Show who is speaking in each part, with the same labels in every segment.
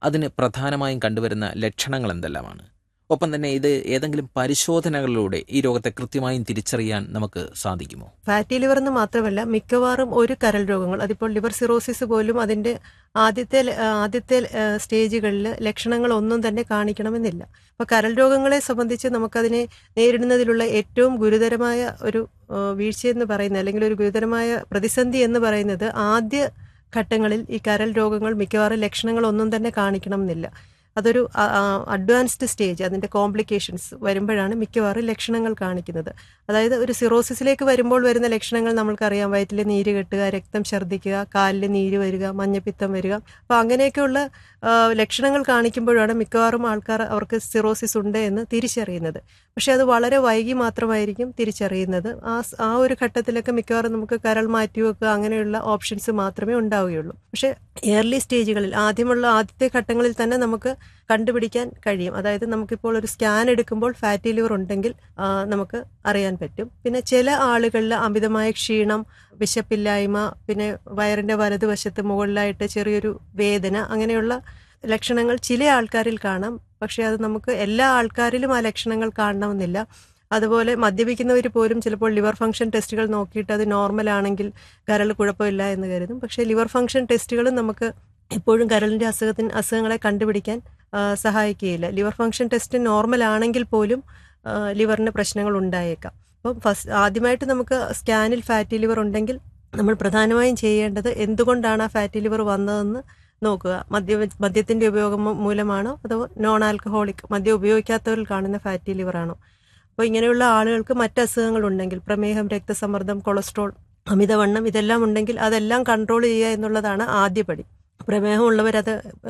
Speaker 1: അതിന് പ്രധാനമായും കണ്ടുവരുന്ന ലക്ഷണങ്ങൾ എന്തെല്ലാമാണ് ഒപ്പം തന്നെ ഇത് ഏതെങ്കിലും പരിശോധനകളിലൂടെ ഈ രോഗത്തെ കൃത്യമായും തിരിച്ചറിയാൻ നമുക്ക് സാധിക്കുമോ
Speaker 2: ഫാറ്റി ലിവർ എന്ന് മാത്രമല്ല മിക്കവാറും ഒരു കരൾ രോഗങ്ങൾ അതിപ്പോൾ ലിവർ സിറോസിസ് പോലും അതിന്റെ ആദ്യത്തെ ല- ആ, ആദ്യത്തെ സ്റ്റേജുകളിൽ ലക്ഷണങ്ങൾ ഒന്നും തന്നെ കാണിക്കണമെന്നില്ല അപ്പോൾ കരൾ രോഗങ്ങളെ സംബന്ധിച്ച് നമുക്കതിനെ നേരിടുന്നതിലുള്ള ഏറ്റവും ഗുരുതരമായ ഒരു ആ, വീഴ്ചയെന്ന് പറയുന്നത് അല്ലെങ്കിൽ ഒരു ഗുരുതരമായ പ്രതിസന്ധി എന്ന് പറയുന്നത് ആദ്യ ഘട്ടങ്ങളിൽ ഈ കരൾ രോഗങ്ങൾ മിക്കവാറും ലക്ഷണങ്ങൾ ഒന്നും തന്നെ കാണിക്കണമെന്നില്ല അതൊരു അഡ്വാൻസ്ഡ് സ്റ്റേജ് അതിന്റെ കോംപ്ലിക്കേഷൻസ് വരുമ്പോഴാണ് മിക്കവാറും ലക്ഷണങ്ങൾ കാണിക്കുന്നത് അതായത് ഒരു സിറോസിസിലേക്ക് വരുമ്പോൾ വരുന്ന ലക്ഷണങ്ങൾ നമ്മൾക്കറിയാം വയറ്റിൽ നീര് കെട്ടുക രക്തം ഛർദ്ദിക്കുക കാലിൽ നീര് വരിക മഞ്ഞപ്പിത്തം വരിക അപ്പോൾ അങ്ങനെയൊക്കെയുള്ള ആ, ലക്ഷണങ്ങൾ കാണിക്കുമ്പോഴാണ് മിക്കവാറും ആൾക്കാർ അവർക്ക് സിറോസിസ് ഉണ്ട് എന്ന് തിരിച്ചറിയുന്നത് പക്ഷെ അത് വളരെ വൈകി മാത്രമായിരിക്കും തിരിച്ചറിയുന്നത് ആ സ്- ആ ഒരു ഘട്ടത്തിലൊക്കെ മിക്കവാറും നമുക്ക് കരൾ മാറ്റിവെക്കുക അങ്ങനെയുള്ള ഓപ്ഷൻസ് മാത്രമേ ഉണ്ടാവുകയുള്ളൂ പക്ഷെ ഏർലി സ്റ്റേജുകളിൽ ആദ്യമുള്ള ആദ്യത്തെ ഘട്ടങ്ങളിൽ തന്നെ നമുക്ക് കണ്ടുപിടിക്കാൻ കഴിയും അതായത് നമുക്കിപ്പോൾ ഒരു സ്കാൻ എടുക്കുമ്പോൾ ഫാറ്റി ലിവർ ഉണ്ടെങ്കിൽ ആ, നമുക്ക് അറിയാൻ പറ്റും പിന്നെ ചില ആളുകളിൽ അമിതമായ ക്ഷീണം വിശപ്പില്ലായ്മ പിന്നെ വയറിന്റെ വലതുവശത്ത് മുകളിലായിട്ട് ചെറിയൊരു വേദന അങ്ങനെയുള്ള ലക്ഷണങ്ങൾ ചില ആൾക്കാരിൽ കാണാം പക്ഷെ അത് നമുക്ക് എല്ലാ ആൾക്കാരിലും ആ ലക്ഷണങ്ങൾ കാണണമെന്നില്ല അതുപോലെ മദ്യപിക്കുന്നവർ പോലും ചിലപ്പോൾ ലിവർ ഫംഗ്ഷൻ ടെസ്റ്റുകൾ നോക്കിയിട്ട് അത് നോർമൽ ആണെങ്കിൽ കരൾ കുഴപ്പമില്ല എന്ന് കരുതും പക്ഷേ ലിവർ ഫംഗ്ഷൻ ടെസ്റ്റുകളും നമുക്ക് എപ്പോഴും കരളിന്റെ അസുഖത്തിന് അസുഖങ്ങളെ കണ്ടുപിടിക്കാൻ ആ, സഹായിക്കുകയില്ല ലിവർ ഫംഗ്ഷൻ ടെസ്റ്റ് നോർമൽ ആണെങ്കിൽ പോലും ആ, ലിവറിന് പ്രശ്നങ്ങൾ ഉണ്ടായേക്കാം അപ്പം ഫസ്റ്റ് ആദ്യമായിട്ട് നമുക്ക് സ്കാനിൽ ഫാറ്റി ലിവർ ഉണ്ടെങ്കിൽ നമ്മൾ പ്രധാനമായും ചെയ്യേണ്ടത് എന്തുകൊണ്ടാണ് ആ ഫാറ്റി ലിവർ വന്നതെന്ന് നോക്കുക മദ്യ മദ്യത്തിന്റെ ഉപയോഗം മൂ- മൂലമാണോ അതോ നോൺ ആൽക്കഹോളിക് മദ്യം ഉപയോഗിക്കാത്തവരിൽ കാണുന്ന ഫാറ്റി ലിവർ ആണോ അപ്പോൾ ഇങ്ങനെയുള്ള ആളുകൾക്ക് മറ്റ് അസുഖങ്ങൾ ഉണ്ടെങ്കിൽ പ്രമേഹം രക്തസമ്മർദ്ദം കൊളസ്ട്രോൾ അമിതവണ്ണം ഇതെല്ലാം ഉണ്ടെങ്കിൽ അതെല്ലാം കൺട്രോൾ ചെയ്യുക എന്നുള്ളതാണ് ആദ്യപടി പ്രമേഹം ഉള്ളവരത്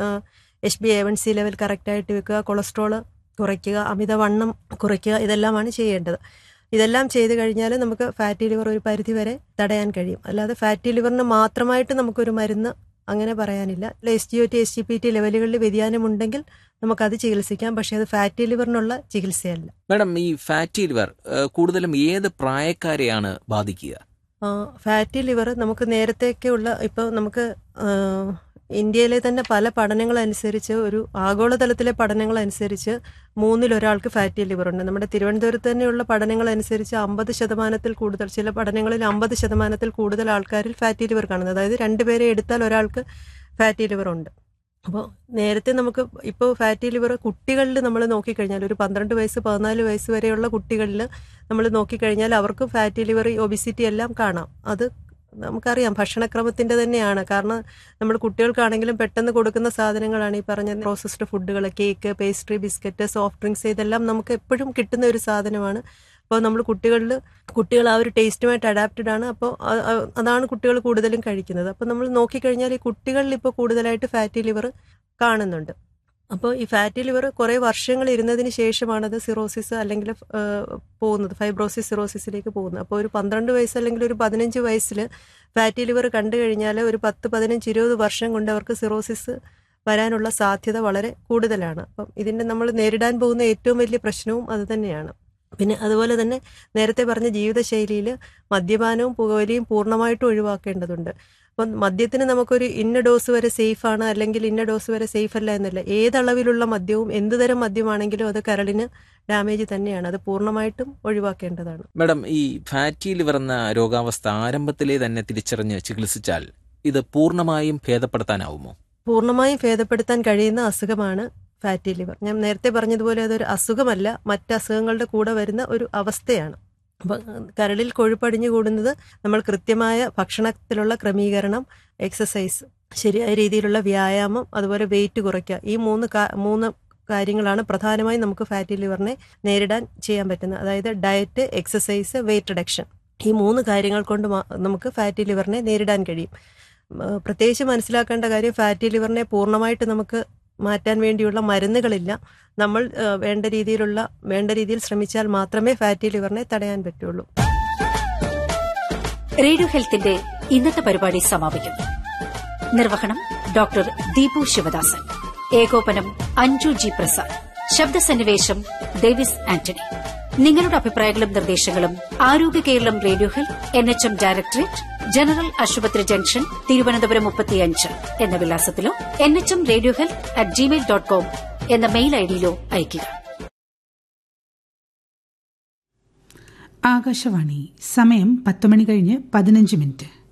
Speaker 2: H B A one C level കറക്റ്റായിട്ട് വെക്കുക കൊളസ്ട്രോൾ കുറയ്ക്കുക അമിതവണ്ണം കുറയ്ക്കുക ഇതെല്ലാമാണ് ചെയ്യേണ്ടത് ഇതെല്ലാം ചെയ്തു കഴിഞ്ഞാൽ നമുക്ക് ഫാറ്റി ലിവർ ഒരു പരിധി വരെ തടയാൻ കഴിയും അല്ലാതെ ഫാറ്റി ലിവറിന് മാത്രമായിട്ട് നമുക്കൊരു മരുന്ന് അങ്ങനെ പറയാനില്ല S G O T S G P T ലെവലുകളിൽ വ്യതിയാനമുണ്ടെങ്കിൽ നമുക്കത് ചികിത്സിക്കാം പക്ഷേ അത് ഫാറ്റി ലിവറിനുള്ള ചികിത്സയല്ല
Speaker 1: മാഡം ഈ ഫാറ്റി ലിവർ ഏഹ്, കൂടുതലും ഏത് പ്രായക്കാരെയാണ് ബാധിക്കുക
Speaker 2: ആ, ഫാറ്റി ലിവർ നമുക്ക് നേരത്തെയൊക്കെയുള്ള ഇപ്പോൾ നമുക്ക് ആ, ഇന്ത്യയിലെ തന്നെ പല പഠനങ്ങൾ അനുസരിച്ച് ഒരു ആഗോളതലത്തിലെ പഠനങ്ങൾ അനുസരിച്ച് മൂന്നിലൊരാൾക്ക് ഫാറ്റി ലിവർ ഉണ്ട് നമ്മുടെ തിരുവനന്തപുരത്ത് തന്നെയുള്ള പഠനങ്ങൾ അനുസരിച്ച് അമ്പത് ശതമാനത്തിൽ കൂടുതൽ ചില പഠനങ്ങളിൽ അമ്പത് ശതമാനത്തിൽ കൂടുതൽ ആൾക്കാരിൽ ഫാറ്റി ലിവർ കാണുന്നത് അതായത് രണ്ടുപേരെ എടുത്താൽ ഒരാൾക്ക് ഫാറ്റി ലിവർ ഉണ്ട് അപ്പോൾ നേരത്തെ നമുക്ക് ഇപ്പോൾ ഫാറ്റി ലിവർ കുട്ടികളിൽ നമ്മൾ നോക്കിക്കഴിഞ്ഞാൽ ഒരു പന്ത്രണ്ട് വയസ്സ് പതിനാല് വയസ്സ് വരെയുള്ള കുട്ടികളിൽ നമ്മൾ നോക്കിക്കഴിഞ്ഞാൽ അവർക്കും ഫാറ്റി ലിവർ ഒബിസിറ്റി എല്ലാം കാണാം അത് നമുക്കറിയാം ഭക്ഷണക്രമത്തിന്റെ തന്നെയാണ് കാരണം നമ്മൾ കുട്ടികൾക്കാണെങ്കിലും പെട്ടെന്ന് കൊടുക്കുന്ന സാധനങ്ങളാണ് ഈ പറഞ്ഞ പ്രോസസ്ഡ് ഫുഡുകൾ cake pastry biscuit soft drinks ഇതെല്ലാം നമുക്ക് എപ്പോഴും കിട്ടുന്ന ഒരു സാധനമാണ് അപ്പോൾ നമ്മൾ കുട്ടികളിൽ കുട്ടികൾ ആ ഒരു ടേസ്റ്റുമായിട്ട് അഡാപ്റ്റഡ് ആണ് അപ്പോൾ അതാണ് കുട്ടികൾ കൂടുതലും കഴിക്കുന്നത് അപ്പോൾ നമ്മൾ നോക്കിക്കഴിഞ്ഞാൽ ഈ കുട്ടികളിൽ ഇപ്പോൾ കൂടുതലായിട്ട് ഫാറ്റി ലിവർ കാണുന്നുണ്ട് അപ്പോൾ ഈ ഫാറ്റി ലിവർ കുറേ വർഷങ്ങൾ ഇരുന്നതിന് ശേഷമാണത് സിറോസിസ് അല്ലെങ്കിൽ ആ, പോകുന്നത് ഫൈബ്രോസിസ് സിറോസിസിലേക്ക് പോകുന്നത് അപ്പോൾ ഒരു പന്ത്രണ്ട് വയസ്സ് അല്ലെങ്കിൽ ഒരു പതിനഞ്ച് വയസ്സിൽ ഫാറ്റി ലിവർ കണ്ടു കഴിഞ്ഞാൽ ഒരു പത്ത് പതിനഞ്ച് ഇരുപത് വർഷം കൊണ്ട് അവർക്ക് സിറോസിസ് വരാനുള്ള സാധ്യത വളരെ കൂടുതലാണ് അപ്പം ഇതിൻ്റെ നമ്മൾ നേരിടാൻ പോകുന്ന ഏറ്റവും വലിയ പ്രശ്നവും അത് തന്നെയാണ് പിന്നെ അതുപോലെ തന്നെ നേരത്തെ പറഞ്ഞ ജീവിതശൈലിയിൽ മദ്യപാനവും പുകവലിയും പൂർണ്ണമായിട്ടും ഒഴിവാക്കേണ്ടതുണ്ട് അപ്പം മദ്യത്തിന് നമുക്കൊരു ഇന്ന ഡോസ് വരെ സേഫ് ആണ് അല്ലെങ്കിൽ ഇന്ന ഡോസ് വരെ സേഫ് അല്ല എന്നല്ല ഏതളവിലുള്ള മദ്യവും എന്തുതരം മദ്യമാണെങ്കിലും അത് കരളിന് ഡാമേജ് തന്നെയാണ് അത് പൂർണ്ണമായിട്ടും ഒഴിവാക്കേണ്ടതാണ്
Speaker 1: മാഡം ഈ ഫാറ്റി ലിവർ എന്ന രോഗാവസ്ഥ ആരംഭത്തിലേ തന്നെ തിരിച്ചറിഞ്ഞ് ചികിത്സിച്ചാൽ ഇത് പൂർണ്ണമായും ഭേദപ്പെടുത്താനാവുമോ
Speaker 2: പൂർണ്ണമായും ഭേദപ്പെടുത്താൻ കഴിയുന്ന അസുഖമാണ് ഫാറ്റി ലിവർ ഞാൻ നേരത്തെ പറഞ്ഞതുപോലെ അതൊരു അസുഖമല്ല മറ്റ് അസുഖങ്ങളുടെ കൂടെ വരുന്ന ഒരു അവസ്ഥയാണ് അപ്പം കരളിൽ കൊഴുപ്പടിഞ്ഞു കൂടുന്നത് നമ്മൾ കൃത്യമായ ഭക്ഷണത്തിലുള്ള ക്രമീകരണം എക്സസൈസ് ശരിയായ രീതിയിലുള്ള വ്യായാമം അതുപോലെ വെയിറ്റ് കുറയ്ക്കുക ഈ മൂന്ന് കാ- മൂന്ന് കാര്യങ്ങളാണ് പ്രധാനമായും നമുക്ക് ഫാറ്റി ലിവറിനെ നേരിടാൻ ചെയ്യാൻ പറ്റുന്നത് അതായത് ഡയറ്റ് എക്സസൈസ് വെയിറ്റ് റിഡക്ഷൻ ഈ മൂന്ന് കാര്യങ്ങൾ കൊണ്ട് മാ- നമുക്ക് ഫാറ്റി ലിവറിനെ നേരിടാൻ കഴിയും ഉം, ഏഹ് പ്രത്യേകിച്ച് മനസ്സിലാക്കേണ്ട കാര്യം ഫാറ്റി ലിവറിനെ പൂർണ്ണമായിട്ട് നമുക്ക് മാറ്റാൻ വേണ്ടിയുള്ള മരുന്നുകളില്ല നമ്മൾ ഏഹ്, വേണ്ട രീതിയിലുള്ള വേണ്ട രീതിയിൽ ശ്രമിച്ചാൽ മാത്രമേ ഫാറ്റി ലിവറിനെ തടയാൻ പറ്റുള്ളൂ
Speaker 3: റേഡിയോ ഹെൽത്തിന്റെ ഇന്നത്തെ പരിപാടി സമാപിക്കുന്നു നിർവഹണം ഡോക്ടർ ദീപു ശിവദാസൻ ഏകോപനം അഞ്ജു ജി പ്രസാദ് ശബ്ദസന്നിവേശം ഡേവിസ് ആന്റണി നിങ്ങളുടെ അഭിപ്രായങ്ങളും നിർദ്ദേശങ്ങളും ആരോഗ്യ Keralam radio health N H M directorate general ആശുപത്രി ജംഗ്ഷൻ തിരുവനന്തപുരം മുപ്പത്തിയഞ്ച് എന്ന വിലാസത്തിലോ N H M radio health at Gmail dot com എന്ന മെയിൽ ഐഡിയിലോ അയയ്ക്കുക
Speaker 4: ആകാശവാണി സമയം പത്ത് മണി കഴിഞ്ഞ് പതിനഞ്ച് മിനിറ്റ്